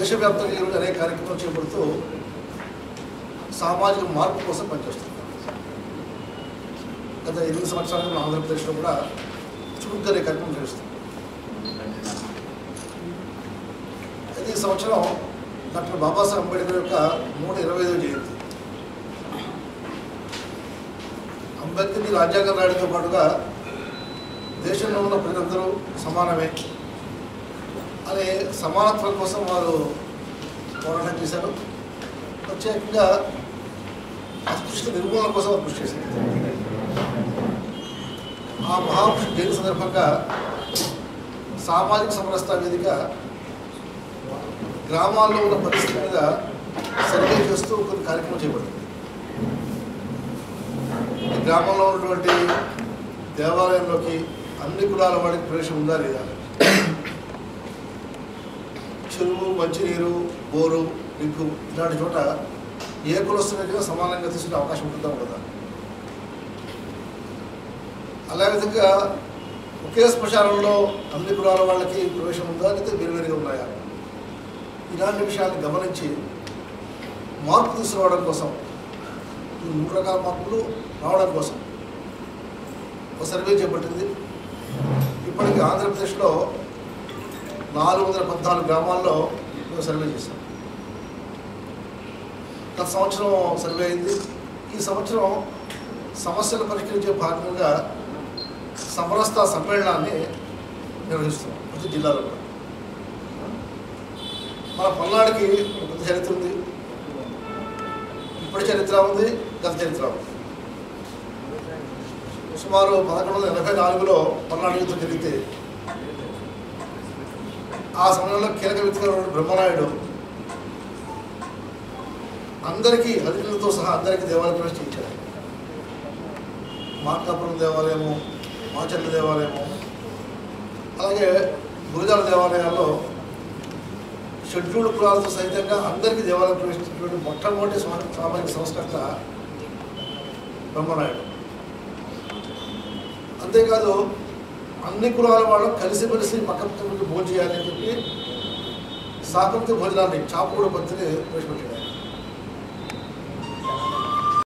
దేశవ్యాప్తంగా ఈరోజు అనేక కార్యక్రమాలు చేపడుతూ సామాజిక మార్పు కోసం పనిచేస్తున్నారు గత ఎనిమిది సంవత్సరాలుగా మన ఆంధ్రప్రదేశ్లో కూడా చురుగ్గా అనే కార్యక్రమం చేస్తుంది అయితే ఈ సంవత్సరం డాక్టర్ బాబాసాహెబ్ అంబేద్కర్ యొక్క నూట ఇరవై ఐదవ జయంతి అంబేద్కర్ని రాజ్యాంగం రాయడంతో పాటుగా దేశంలో ఉన్న ప్రజలందరూ సమానమే అనే సమానత్వం కోసం వారు పోరాటం చేశారు ప్రత్యేకంగా అస్పృశ్యత నిర్మూలన కోసం వారు కృషి చేశారు ఆ మహాపురుష జయంతి సందర్భంగా సామాజిక సమరస్త వేదిక గ్రామాల్లో ఉన్న పరిస్థితి మీద సర్వే చేస్తూ కొన్ని కార్యక్రమం చేపడుతుంది ఈ గ్రామంలో ఉన్నటువంటి దేవాలయంలోకి అన్ని కులాల వాడికి ప్రవేశం ఉందా లేదా చెరువు మంచినీరు బోరు నిగ్గు ఇలాంటి చోట ఏ కులస్తులైనా సమానంగా తీసుకునే అవకాశం ఉంటుందా ఉండదా అలా విధంగా ఒకే శ్మశానంలో అన్ని కులాల వాళ్ళకి ప్రవేశం ఉందా లేదా వేరువేరుగా ఉన్నాయా ఇలాంటి విషయాన్ని గమనించి మార్పు తీసుకురావడం కోసం ఈ మూడు రకాల మార్పులు రావడం కోసం ఒక సర్వే చేపట్టింది ఇప్పటికి ఆంధ్రప్రదేశ్లో నాలుగు వందల పద్నాలుగు గ్రామాల్లో మేము సర్వే చేశాం గత సంవత్సరం సర్వే అయింది ఈ సంవత్సరం సమస్యలు పరిష్కరించే భాగంగా సమరస్త సమ్మేళనాన్ని నిర్వహిస్తున్నాం ప్రతి జిల్లాలో కూడా మన పల్నాడుకి ఒక పెద్ద చరిత్ర ఉంది ఇప్పటి చరిత్ర ఉంది గత చరిత్ర ఉంది సుమారు పదకొండు వందల ఎనభై నాలుగులో పల్నాడు యుద్ధం జరిగితే ఆ సమయంలో కీలక వ్యక్తిగా బ్రహ్మనాయుడు అందరికీ హరిజనులతో సహా అందరికీ దేవాలయ ప్రవేశం చేయించారు మార్కాపురం దేవాలయము మాచర్ల దేవాలయము అలాగే గురుజాల దేవాలయాల్లో షెడ్యూల్డ్ కులాలతో సహితంగా అందరికీ దేవాలయం ప్రవేశించినటువంటి మొట్టమొదటి సా- సామాజిక సంస్కర్త బ్రహ్మనాయుడు అంతేకాదు అన్ని కులాల వాళ్ళు కలిసిమెలిసి పక్క పక్క భోజనం చేయాలని చెప్పి సాకంతి భోజనాన్ని చాపకూడ పత్తిని ప్రవేశపెట్టాడు ఆయన.